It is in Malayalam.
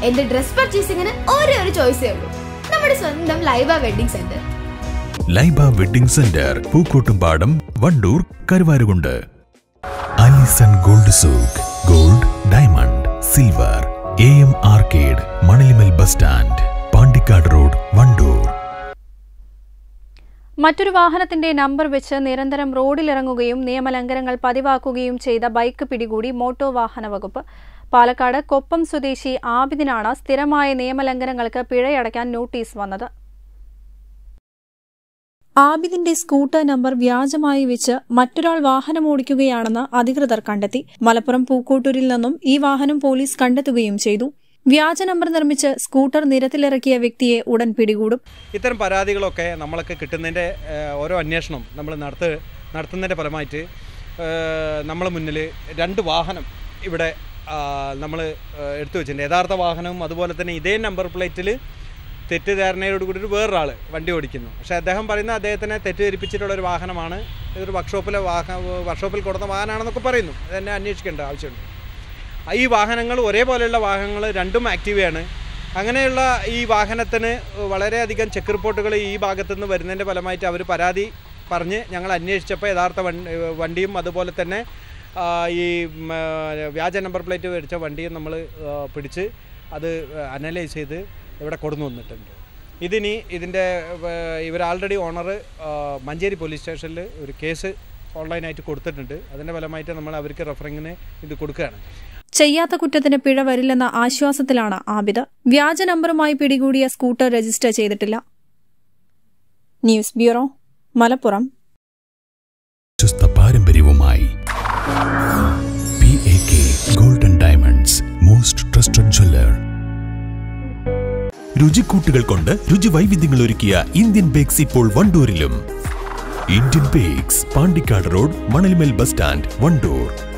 എന്റെ ഡ്രസ് പർച്ചേസിംഗിന് ഒരേ ഒരു ചോയ്സേ ഉള്ളൂ നമ്മുടെ സ്വന്തം Laiba wedding centre Laiba wedding centre Pookkottumpadam Wandoor Karuvarakundu Alison gold souq gold diamond silver A M arcade Manalimal bus stand Pandikkad road Wandoor മറ്റൊരു വാഹനത്തിന്റെ നമ്പർ വെച്ച് നിരന്തരം റോഡിലിറങ്ങുകയും നിയമലംഘനങ്ങൾ പതിവാക്കുകയും ചെയ്ത ബൈക്ക് പിടികൂടി മോട്ടോർ വാഹന വകുപ്പ് പാലക്കാട് കൊപ്പം സ്വദേശി ആബിദിനാണ് സ്ഥിരമായ നിയമലംഘനങ്ങൾക്ക് പിഴയടയ്ക്കാൻ നോട്ടീസ് വന്നത് ആബിദിന്റെ സ്കൂട്ടർ നമ്പർ വ്യാജമായി വെച്ച് മറ്റൊരാൾ വാഹനം ഓടിക്കുകയാണെന്ന് അധികൃതർ കണ്ടെത്തി മലപ്പുറം പൂക്കോട്ടൂരിൽ നിന്നും ഈ വാഹനം പോലീസ് കണ്ടെത്തുകയും ചെയ്തു വ്യാജ നമ്പർ നിർമ്മിച്ച് സ്കൂട്ടർ നിരത്തിലിറക്കിയ വ്യക്തിയെ ഉടൻ പിടികൂടും ഇത്തരം പരാതികളൊക്കെ നമ്മളൊക്കെ കിട്ടുന്നതിൻ്റെ ഏഹ്, ഓരോ അന്വേഷണം നമ്മൾ നടത്ത് നടത്തുന്നതിൻ്റെ ഫലമായിട്ട് നമ്മൾ മുന്നിൽ രണ്ട് വാഹനം ഇവിടെ നമ്മൾ എടുത്തു വെച്ചിട്ടുണ്ട് യഥാർത്ഥ വാഹനവും അതുപോലെ തന്നെ ഇതേ നമ്പർ പ്ലേറ്റിൽ തെറ്റിദ്ധാരണയോട് കൂടി വേറൊരാൾ വണ്ടി ഓടിക്കുന്നു പക്ഷേ അദ്ദേഹം പറയുന്ന അദ്ദേഹത്തിനെ തെറ്റിദ്ധരിപ്പിച്ചിട്ടുള്ള ഒരു വാഹനമാണ് ഇതൊരു വർക്ക്ഷോപ്പിലെ വാഹന വർക്ക്ഷോപ്പിൽ കൊടുത്ത വാഹനമാണെന്നൊക്കെ പറയുന്നു അതെന്നെ അന്വേഷിക്കേണ്ട ആവശ്യമുണ്ട് ഈ വാഹനങ്ങൾ ഒരേപോലെയുള്ള വാഹനങ്ങൾ രണ്ടും ആക്റ്റീവയാണ് അങ്ങനെയുള്ള ഈ വാഹനത്തിന് വളരെയധികം ചെക്ക് റിപ്പോർട്ടുകൾ ഈ ഭാഗത്തു നിന്ന് വരുന്നതിൻ്റെ ഫലമായിട്ട് അവർ പരാതി പറഞ്ഞ് ഞങ്ങൾ അന്വേഷിച്ചപ്പോൾ യഥാർത്ഥ വൺ- വണ്ടിയും അതുപോലെ തന്നെ ആ, ഈ ഉം, ആ, വ്യാജ നമ്പർ പ്ലേറ്റ് മേടിച്ച വണ്ടിയും നമ്മൾ പിടിച്ച് അത് അനലൈസ് ചെയ്ത് ഇവിടെ കൊടുന്നു വന്നിട്ടുണ്ട് ഇതിനി ഇതിൻ്റെ ഇവർ ആൾറെഡി ഓണർ മഞ്ചേരി പോലീസ് സ്റ്റേഷനിൽ ഒരു കേസ് ഓൺലൈനായിട്ട് കൊടുത്തിട്ടുണ്ട് അതിൻ്റെ ഫലമായിട്ട് നമ്മൾ അവർക്ക് റെഫറിങ്ങിന് ഇത് കൊടുക്കുകയാണ് ചെയ്യാത്ത കുറ്റത്തിന് പിഴ വരില്ലെന്ന ആശ്വാസത്തിലാണ് ആബിദ് വ്യാജ നമ്പറുമായി പിടികൂടിയ സ്കൂട്ടർ രജിസ്റ്റർ ചെയ്തിട്ടില്ല ന്യൂസ് ബ്യൂറോ മലപ്പുറം വിശ്വസ്ത പാരമ്പര്യവുമായി P A K golden diamonds most trusted jeweller രുചിക്കൂട്ടുകൾ കൊണ്ട് രുചി വൈവിധ്യങ്ങൾ ഒരുക്കിയ ഇന്ത്യൻ ബേക്സ് ഇപ്പോൾ വണ്ടൂരിലും Indian bakes Pandikkad road Manalimal bus stand Wandoor